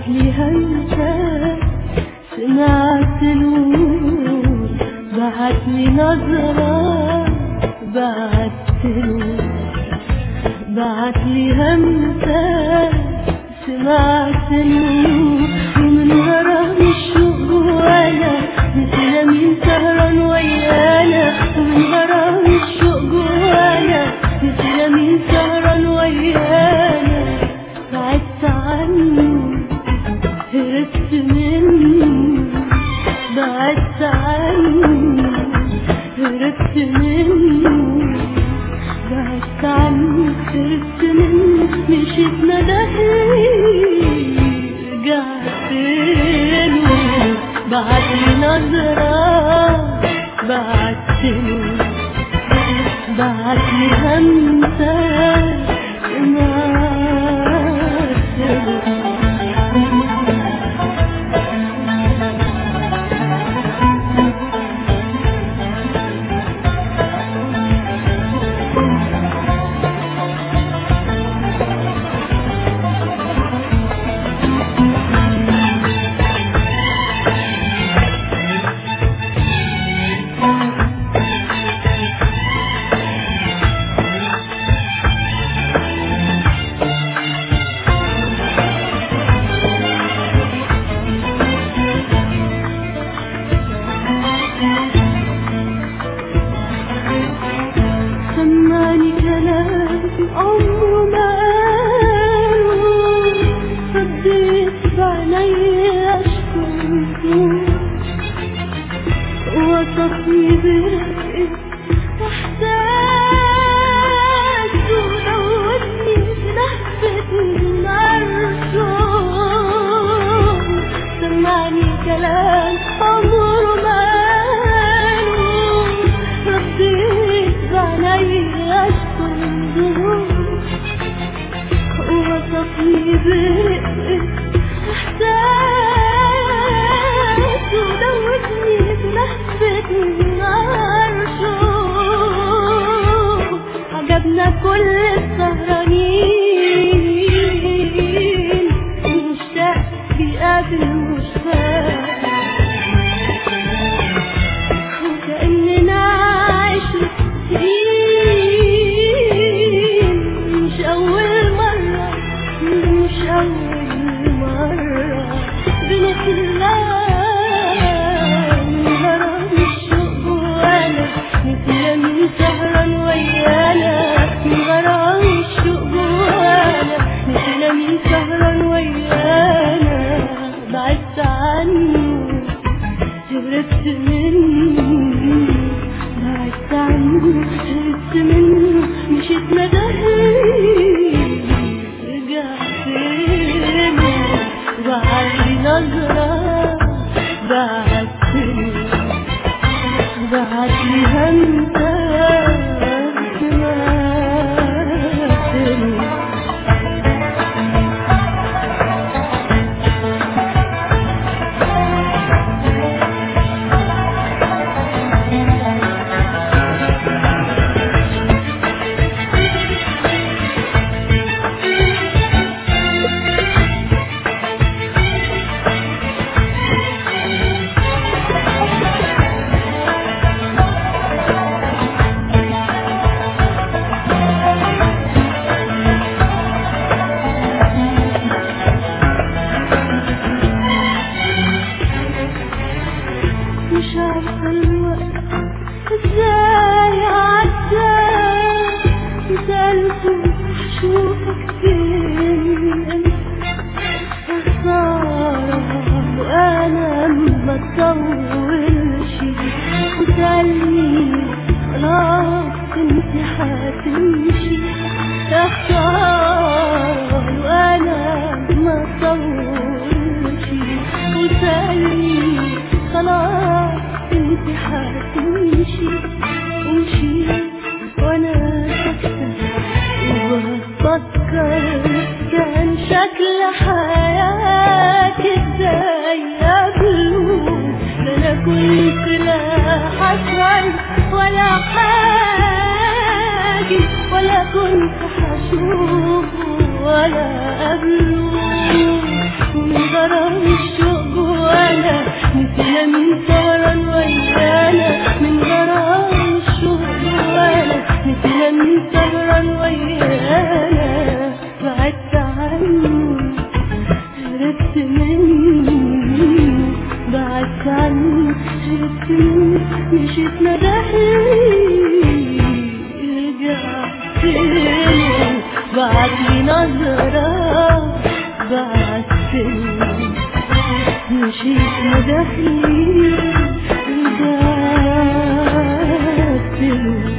لي همسة سمعت له بعت لي نظرة بعت له بعت لي همسة سمعت له ومن غرام الشوق جوانا نسينا مين سهران ويانا ومن غرام الشوق جوانا نسينا مين سهران ويانا بعدت عنه هربت منه بعدت عنه هربت منه بعدت عنه هربت منه مشيت ندهي رجعت له بعت لي نظرة بعت له بعت لي همسة سمعت له سمعني كلام عمره ما قاله رديت بعيني اشكره وصفني برقة احساس ودوتني بلهفة عرشه سمعني كلام عمره ما قاله رديت بعيني اشكره وصفني برقة احساس ودوتني بلهفة عرشه عجبنا كل السهرانين مشتاق بيقابل مشتاق وكأننا عشنا سنين مش أول مرة مش أول مرة بنتلاقى من غرام الشوق جوانا نسينا مين سهران ويانا من غرام الشوق جوانا نسينا مين سهران ويانا بعدت عنه هربت منه بعدت عنه هربت منه مشيت ندهي رجعت له بعت لي نظرة بعت له بعت لي همسة سمعت له مش عارفة الوقت ازاي عدى وسألته هشوفك فين خسارة وأنا ما اطولش وسألني خلاص انت هتمشي يا خسارة وأنا ما اطولش وسألني خلاص انت هتمشي ومشي وانا ساكتة وبفكر كان شكل حياتي ازاي قبله ده انا كنت لا حصل ولا حاجة ولا كنت هشوفه ولا قبله من مني بعدت عني شفتني مشيت مدحني رجعت له بعتلي نظرة بعتلي مشيت مدحني رجعت له